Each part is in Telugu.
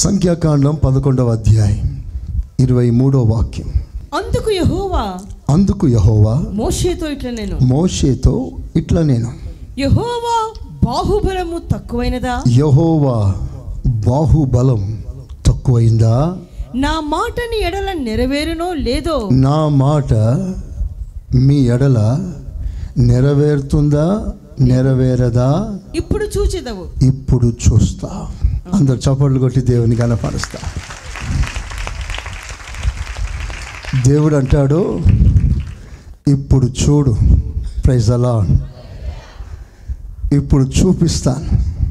సంఖ్యాకాండం పదకొండవ అధ్యాయం ఇరవై మూడో వాక్యం అందుకు యహోవా అందుకు యహోవా మోషేతో ఇట్లా నేను మోషేతో ఇట్లా నేను యహోవా బాహుబలము తక్కువైనదా యహోవా బాహుబలం తక్కువైందా నా మాటని ఎడల నెరవేరునో లేదో నా మాట మీ ఎడల నెరవేరుతుందా నెరవేరదా ఇప్పుడు చూచెదవు ఇప్పుడు చూస్తా అందరు చప్పట్లు కొట్టి దేవుని కనపరుస్తా దేవుడు అంటాడు ఇప్పుడు చూడు ప్రైజ్ అలా ఇప్పుడు చూపిస్తాను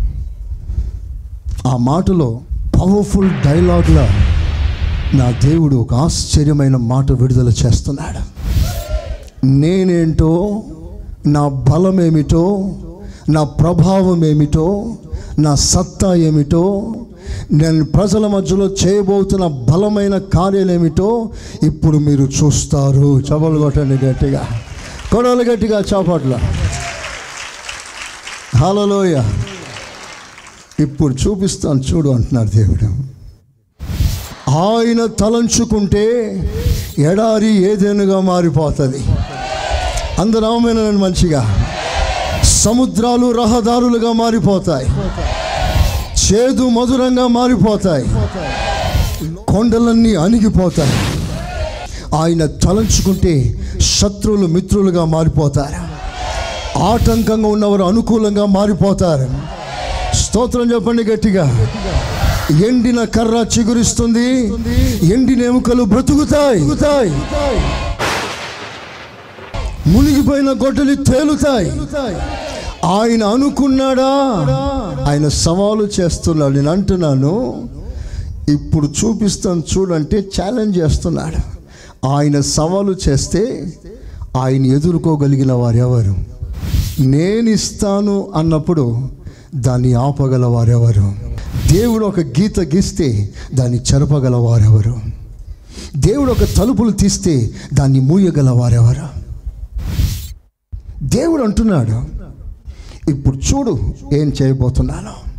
ఆ మాటలో పవర్ఫుల్ డైలాగ్లా నా దేవుడు ఒక ఆశ్చర్యమైన మాట విడుదల చేస్తున్నాడు నేనేంటో నా బలం ఏమిటో నా ప్రభావం ఏమిటో నా సత్తా ఏమిటో నేను ప్రజల మధ్యలో చేయబోతున్న బలమైన కార్యాలు ఏమిటో ఇప్పుడు మీరు చూస్తారు చపలు కొట్టండి గట్టిగా కొడవలు గట్టిగా చాపట్ల హలోయ ఇప్పుడు చూపిస్తాను చూడు అంటున్నారు దేవుడు ఆయన తలంచుకుంటే ఎడారి ఏదేనుగా మారిపోతుంది అందరూ ఆమెనండి మంచిగా సముద్రాలు రహదారులుగా మారిపోతాయి చేదు మధురంగా మారిపోతాయి కొండలన్నీ అణిగిపోతాయి ఆయన తలంచుకుంటే శత్రువులు మిత్రులుగా మారిపోతారు ఆటంకంగా ఉన్నవారు అనుకూలంగా మారిపోతారు స్తోత్రం చెప్పండి గట్టిగా ఎండిన కర్ర చిగురిస్తుంది ఎండిన ఎముకలు బ్రతుకుతాయి మునిగిపోయిన గొడ్డలి తేలుతాయి ఆయన అనుకున్నాడా ఆయన సవాలు చేస్తున్నాడు నేను అంటున్నాను ఇప్పుడు చూపిస్తాను చూడంటే ఛాలెంజ్ చేస్తున్నాడు ఆయన సవాలు చేస్తే ఆయన ఎదుర్కోగలిగిన వారు ఎవరు నేను ఇస్తాను అన్నప్పుడు దాన్ని ఆపగల వారెవరు దేవుడు ఒక గీత గీస్తే దాన్ని చెరపగల వారెవరు దేవుడు ఒక తలుపులు తీస్తే దాన్ని మూయగల వారెవరు దేవుడు అంటున్నాడు ఇప్పుడు చూడు ఏం చేయబోతున్నాను